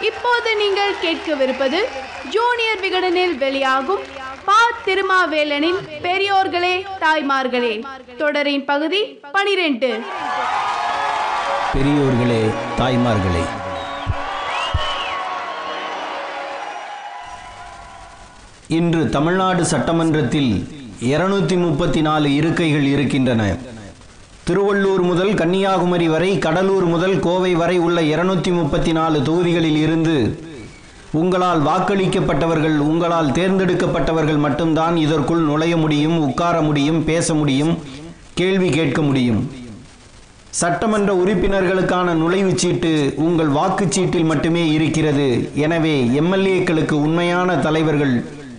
இப்போது நீங்கள் கேட்கவிருப்பது ஜூனியர் விகடனில் வெளியாகும் பா திருமாவேலனின் பெரியோர்களே தாய்மார்களே தொடரின் பகுதி பனிரெண்டு பெரியோர்களே தாய்மார்களே இன்று தமிழ்நாடு சட்டமன்றத்தில் இருநூத்தி முப்பத்தி நாலு இருக்கைகள் இருக்கின்றன திருவள்ளூர் முதல் கன்னியாகுமரி வரை கடலூர் முதல் கோவை வரை உள்ள இருநூத்தி முப்பத்தி நாலு தொகுதிகளில் இருந்து உங்களால் வாக்களிக்கப்பட்டவர்கள் உங்களால் தேர்ந்தெடுக்கப்பட்டவர்கள் மட்டும்தான் இதற்குள் நுழைய முடியும் உட்கார முடியும் பேச முடியும் கேள்வி கேட்க முடியும் சட்டமன்ற உறுப்பினர்களுக்கான நுழைவுச் சீட்டு உங்கள் வாக்குச்சீட்டில் மட்டுமே இருக்கிறது எனவே எம்எல்ஏக்களுக்கு உண்மையான தலைவர்கள்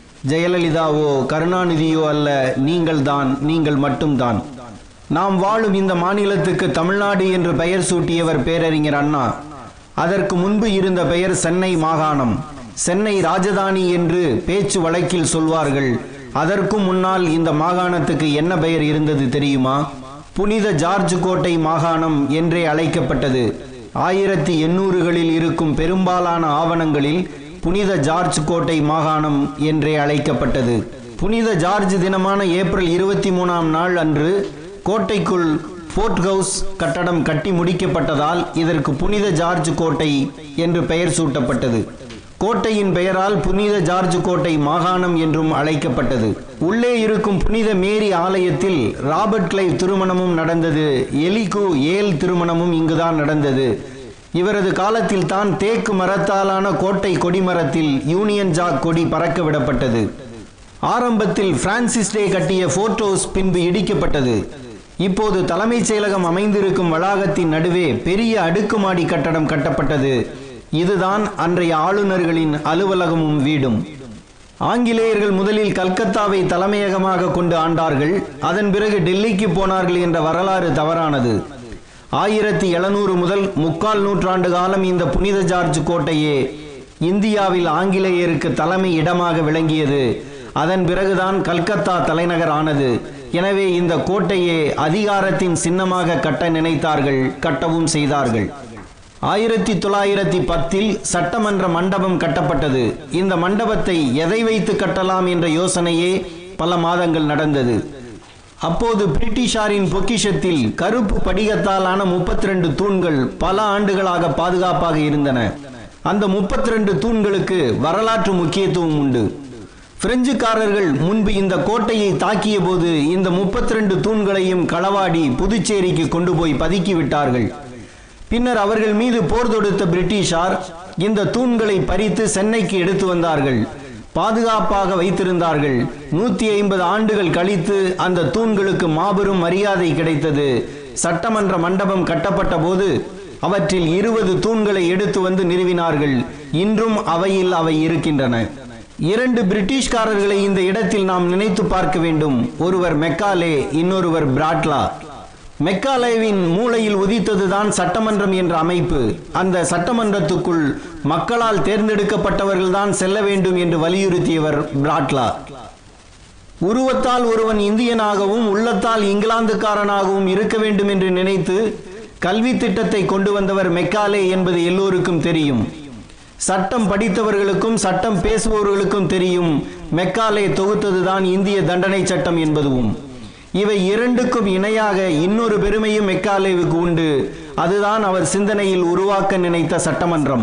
ஜெயலலிதாவோ கருணாநிதியோ அல்ல நீங்கள்தான் நீங்கள் மட்டும்தான் நாம் வாழும் இந்த மாநிலத்துக்கு தமிழ்நாடு என்று பெயர் சூட்டியவர் பேரறிஞர் அண்ணா அதற்கு முன்பு இருந்த பெயர் சென்னை மாகாணம் சென்னை ராஜதானி என்று பேச்சு வழக்கில் சொல்வார்கள் அதற்கும் முன்னால் இந்த மாகாணத்துக்கு என்ன பெயர் இருந்தது தெரியுமா புனித ஜார்ஜ் கோட்டை மாகாணம் என்றே அழைக்கப்பட்டது ஆயிரத்தி எண்ணூறுகளில் இருக்கும் பெரும்பாலான ஆவணங்களில் புனித ஜார்ஜ் கோட்டை மாகாணம் என்றே அழைக்கப்பட்டது புனித ஜார்ஜ் தினமான ஏப்ரல் இருபத்தி மூணாம் நாள் அன்று கோட்டைக்குள் ஃபோர்ட் ஹவுஸ் கட்டடம் கட்டி முடிக்கப்பட்டதால் இதற்கு புனித ஜார்ஜ் கோட்டை என்று பெயர் சூட்டப்பட்டது கோட்டையின் பெயரால் புனித ஜார்ஜ் கோட்டை மாகாணம் என்றும் அழைக்கப்பட்டது உள்ளே இருக்கும் புனித மேரி ஆலயத்தில் ராபர்ட் கிளைவ் திருமணமும் நடந்தது எலிகு ஏல் திருமணமும் இங்குதான் நடந்தது இவரது காலத்தில் தான் தேக்கு மரத்தாலான கோட்டை கொடிமரத்தில் யூனியன் ஜாக் கொடி பறக்க விடப்பட்டது ஆரம்பத்தில் பிரான்சிஸ் டே கட்டிய ஃபோர்ட் ஹவுஸ் பின்பு இடிக்கப்பட்டது இப்போது தலைமைச் செயலகம் அமைந்திருக்கும் வளாகத்தின் நடுவே பெரிய அடுக்குமாடி கட்டடம் கட்டப்பட்டது இதுதான் அன்றைய ஆளுநர்களின் அலுவலகமும் வீடும் ஆங்கிலேயர்கள் முதலில் கல்கத்தாவை தலைமையகமாக கொண்டு ஆண்டார்கள் அதன் பிறகு டெல்லிக்கு போனார்கள் என்ற வரலாறு தவறானது ஆயிரத்தி எழுநூறு முதல் முக்கால் நூற்றாண்டு காலம் இந்த புனித ஜார்ஜ் கோட்டையே இந்தியாவில் ஆங்கிலேயருக்கு தலைமை இடமாக விளங்கியது அதன் பிறகுதான் கல்கத்தா தலைநகர் ஆனது எனவே இந்த கோட்டையே அதிகாரத்தின் சின்னமாக கட்ட நினைத்தார்கள் கட்டவும் செய்தார்கள் ஆயிரத்தி தொள்ளாயிரத்தி பத்தில் சட்டமன்ற மண்டபம் கட்டப்பட்டது இந்த மண்டபத்தை எதை வைத்து கட்டலாம் என்ற யோசனையே பல மாதங்கள் நடந்தது அப்போது பிரிட்டிஷாரின் பொக்கிஷத்தில் கருப்பு படிகத்தாலான முப்பத்தி ரெண்டு தூண்கள் பல ஆண்டுகளாக பாதுகாப்பாக இருந்தன அந்த முப்பத்தி ரெண்டு தூண்களுக்கு வரலாற்று முக்கியத்துவம் உண்டு பிரெஞ்சுக்காரர்கள் முன்பு இந்த கோட்டையை தாக்கிய போது இந்த முப்பத்தி ரெண்டு தூண்களையும் களவாடி புதுச்சேரிக்கு கொண்டு போய் பதுக்கி விட்டார்கள் பின்னர் அவர்கள் மீது போர் தொடுத்த பிரிட்டிஷார் இந்த தூண்களை பறித்து சென்னைக்கு எடுத்து வந்தார்கள் பாதுகாப்பாக வைத்திருந்தார்கள் நூத்தி ஐம்பது ஆண்டுகள் கழித்து அந்த தூண்களுக்கு மாபெரும் மரியாதை கிடைத்தது சட்டமன்ற மண்டபம் கட்டப்பட்ட போது அவற்றில் இருபது தூண்களை எடுத்து வந்து நிறுவினார்கள் இன்றும் அவையில் அவை இருக்கின்றன இரண்டு பிரிட்டிஷ்காரர்களை இந்த இடத்தில் நாம் நினைத்து பார்க்க வேண்டும் ஒருவர் மெக்காலே இன்னொருவர் பிராட்லா மெக்காலேவின் மூளையில் உதித்ததுதான் சட்டமன்றம் என்ற அமைப்பு அந்த சட்டமன்றத்துக்குள் மக்களால் தேர்ந்தெடுக்கப்பட்டவர்கள்தான் செல்ல வேண்டும் என்று வலியுறுத்தியவர் பிராட்லா உருவத்தால் ஒருவன் இந்தியனாகவும் உள்ளத்தால் இங்கிலாந்துக்காரனாகவும் இருக்க வேண்டும் என்று நினைத்து கல்வி திட்டத்தை கொண்டு வந்தவர் மெக்காலே என்பது எல்லோருக்கும் தெரியும் சட்டம் படித்தவர்களுக்கும் சட்டம் பேசுபவர்களுக்கும் தெரியும் மெக்காலே தொகுத்ததுதான் இந்திய தண்டனை சட்டம் என்பதுவும் இவை இரண்டுக்கும் இணையாக இன்னொரு பெருமையும் மெக்காலேவுக்கு உண்டு அதுதான் அவர் சிந்தனையில் உருவாக்க நினைத்த சட்டமன்றம்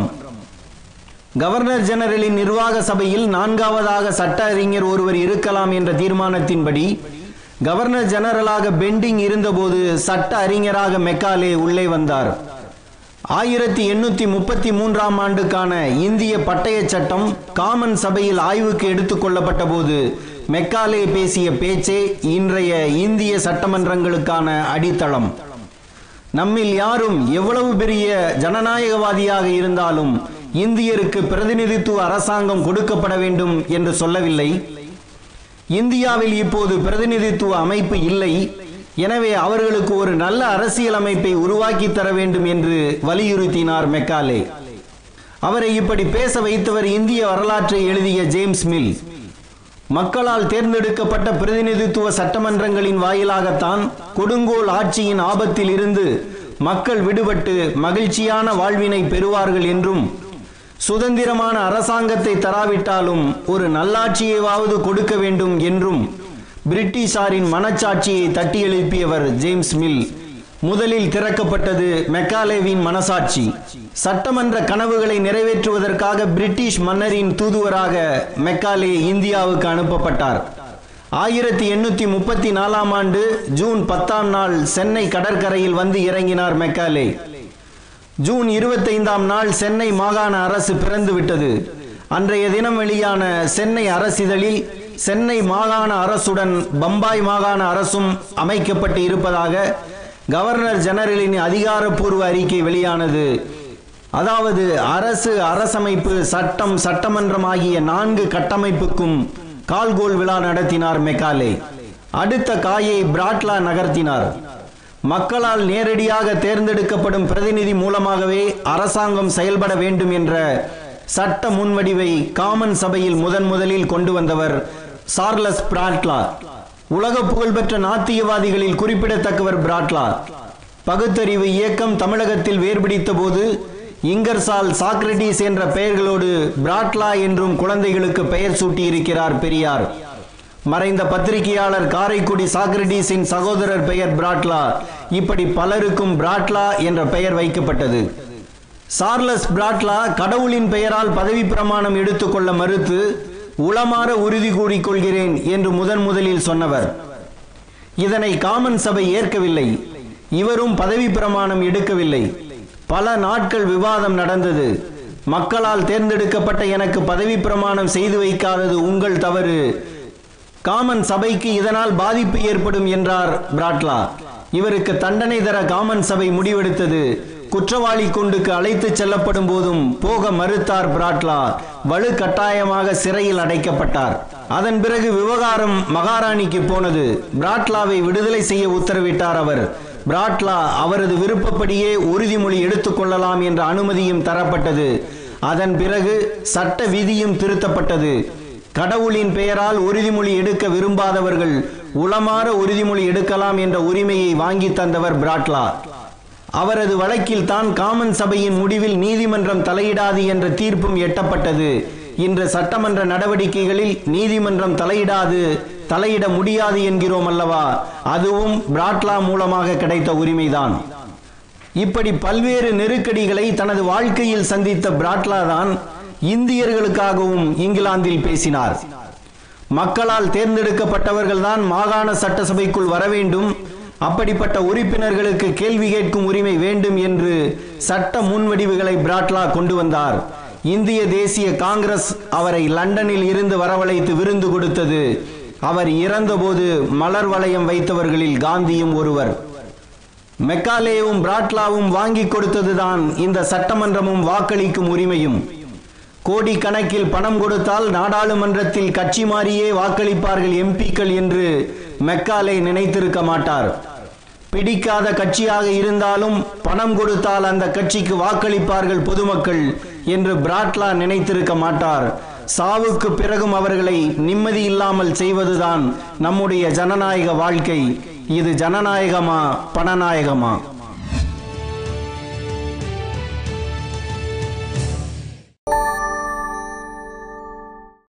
கவர்னர் ஜெனரலின் நிர்வாக சபையில் நான்காவதாக சட்ட அறிஞர் ஒருவர் இருக்கலாம் என்ற தீர்மானத்தின்படி கவர்னர் ஜெனரலாக பெண்டிங் இருந்தபோது சட்ட அறிஞராக மெக்காலே உள்ளே வந்தார் ஆயிரத்தி எண்ணூத்தி முப்பத்தி மூன்றாம் ஆண்டுக்கான இந்திய பட்டய சட்டம் காமன் சபையில் ஆய்வுக்கு எடுத்துக்கொள்ளப்பட்ட போது மெக்காலே பேசிய பேச்சே இன்றைய இந்திய சட்டமன்றங்களுக்கான அடித்தளம் நம்மில் யாரும் எவ்வளவு பெரிய ஜனநாயகவாதியாக இருந்தாலும் இந்தியருக்கு பிரதிநிதித்துவ அரசாங்கம் கொடுக்கப்பட வேண்டும் என்று சொல்லவில்லை இந்தியாவில் இப்போது பிரதிநிதித்துவ அமைப்பு இல்லை எனவே அவர்களுக்கு ஒரு நல்ல அரசியல் அமைப்பை உருவாக்கி தர வேண்டும் என்று வலியுறுத்தினார் மெக்காலே அவரை இப்படி பேச வைத்தவர் இந்திய வரலாற்றை எழுதிய ஜேம்ஸ் மில் மக்களால் தேர்ந்தெடுக்கப்பட்ட பிரதிநிதித்துவ சட்டமன்றங்களின் வாயிலாகத்தான் கொடுங்கோல் ஆட்சியின் ஆபத்தில் இருந்து மக்கள் விடுபட்டு மகிழ்ச்சியான வாழ்வினை பெறுவார்கள் என்றும் சுதந்திரமான அரசாங்கத்தை தராவிட்டாலும் ஒரு நல்லாட்சியையாவது கொடுக்க வேண்டும் என்றும் பிரிட்டிஷாரின் மனச்சாட்சியை தட்டி எழுப்பியவர் ஜேம்ஸ் மில் முதலில் திறக்கப்பட்டது மெக்காலேவின் மனசாட்சி சட்டமன்ற கனவுகளை நிறைவேற்றுவதற்காக பிரிட்டிஷ் மன்னரின் தூதுவராக மெக்காலே இந்தியாவுக்கு அனுப்பப்பட்டார் ஆயிரத்தி எண்ணூற்றி முப்பத்தி நாலாம் ஆண்டு ஜூன் பத்தாம் நாள் சென்னை கடற்கரையில் வந்து இறங்கினார் மெக்காலே ஜூன் இருபத்தைந்தாம் நாள் சென்னை மாகாண அரசு பிறந்து விட்டது அன்றைய தினம் வெளியான சென்னை அரசிதழில் சென்னை மாகாண அரசுடன் பம்பாய் மாகாண அரசும் அமைக்கப்பட்டு இருப்பதாக கவர்னர் ஜெனரலின் அதிகாரப்பூர்வ அறிக்கை வெளியானது அதாவது அரசு அரசமைப்பு சட்டம் சட்டமன்றம் ஆகிய நான்கு கட்டமைப்புக்கும் கால்கோல் விழா நடத்தினார் மெக்காலே அடுத்த காயை பிராட்லா நகர்த்தினார் மக்களால் நேரடியாக தேர்ந்தெடுக்கப்படும் பிரதிநிதி மூலமாகவே அரசாங்கம் செயல்பட வேண்டும் என்ற சட்ட முன்வடிவை காமன் சபையில் முதன் முதலில் கொண்டு வந்தவர் சார்லஸ் பிராட்லா உலக புகழ்பெற்ற நாத்தியவாதிகளில் குறிப்பிடத்தக்கவர் பிராட்லா பகுத்தறிவு இயக்கம் தமிழகத்தில் வேர்பிடித்த போது இங்கர்சால் சாக்ரட்டிஸ் என்ற பெயர்களோடு பிராட்லா என்றும் குழந்தைகளுக்கு பெயர் சூட்டியிருக்கிறார் பெரியார் மறைந்த பத்திரிகையாளர் காரைக்குடி சாக்ரட்டிஸின் சகோதரர் பெயர் பிராட்லா இப்படி பலருக்கும் பிராட்லா என்ற பெயர் வைக்கப்பட்டது சார்லஸ் பிராட்லா கடவுளின் பெயரால் பதவி பிரமாணம் எடுத்துக்கொள்ள மறுத்து உளமாற உறுதி கூறிக்கொள்கிறேன் என்று முதன் முதலில் சொன்னவர் இதனை காமன் சபை ஏற்கவில்லை இவரும் பதவி பிரமாணம் எடுக்கவில்லை பல நாட்கள் விவாதம் நடந்தது மக்களால் தேர்ந்தெடுக்கப்பட்ட எனக்கு பதவி பிரமாணம் செய்து வைக்காதது உங்கள் தவறு காமன் சபைக்கு இதனால் பாதிப்பு ஏற்படும் என்றார் பிராட்லா இவருக்கு தண்டனை தர காமன் சபை முடிவெடுத்தது குற்றவாளி குண்டுக்கு அழைத்துச் செல்லப்படும் போதும் போக மறுத்தார் பிராட்லா வலு கட்டாயமாக சிறையில் அடைக்கப்பட்டார் அதன் பிறகு விவகாரம் மகாராணிக்கு போனது பிராட்லாவை விடுதலை செய்ய உத்தரவிட்டார் அவர் பிராட்லா அவரது விருப்பப்படியே உறுதிமொழி எடுத்துக்கொள்ளலாம் என்ற அனுமதியும் தரப்பட்டது அதன் பிறகு சட்ட விதியும் திருத்தப்பட்டது கடவுளின் பெயரால் உறுதிமொழி எடுக்க விரும்பாதவர்கள் உளமாற உறுதிமொழி எடுக்கலாம் என்ற உரிமையை வாங்கி தந்தவர் பிராட்லா அவரது வழக்கில் தான் காமன் சபையின் முடிவில் நீதிமன்றம் தலையிடாது என்ற தீர்ப்பும் எட்டப்பட்டது இன்று சட்டமன்ற நடவடிக்கைகளில் நீதிமன்றம் தலையிடாது தலையிட முடியாது என்கிறோம் அல்லவா அதுவும் பிராட்லா மூலமாக கிடைத்த உரிமைதான் இப்படி பல்வேறு நெருக்கடிகளை தனது வாழ்க்கையில் சந்தித்த பிராட்லா தான் இந்தியர்களுக்காகவும் இங்கிலாந்தில் பேசினார் மக்களால் தேர்ந்தெடுக்கப்பட்டவர்கள்தான் மாகாண சட்டசபைக்குள் வர வேண்டும் அப்படிப்பட்ட உறுப்பினர்களுக்கு கேள்வி கேட்கும் உரிமை வேண்டும் என்று சட்ட முன்வடிவுகளை பிராட்லா கொண்டு வந்தார் இந்திய தேசிய காங்கிரஸ் அவரை லண்டனில் இருந்து வரவழைத்து விருந்து கொடுத்தது அவர் இறந்தபோது மலர் வளையம் வைத்தவர்களில் காந்தியும் ஒருவர் மெக்காலேவும் பிராட்லாவும் வாங்கி கொடுத்ததுதான் இந்த சட்டமன்றமும் வாக்களிக்கும் உரிமையும் கோடிக்கணக்கில் பணம் கொடுத்தால் நாடாளுமன்றத்தில் கட்சி மாறியே வாக்களிப்பார்கள் எம்பிக்கள் என்று மெக்காலே நினைத்திருக்க மாட்டார் பிடிக்காத கட்சியாக இருந்தாலும் பணம் கொடுத்தால் அந்த கட்சிக்கு வாக்களிப்பார்கள் பொதுமக்கள் என்று பிராட்லா நினைத்திருக்க மாட்டார் சாவுக்கு பிறகும் அவர்களை நிம்மதி இல்லாமல் செய்வதுதான் நம்முடைய ஜனநாயக வாழ்க்கை இது ஜனநாயகமா பணநாயகமா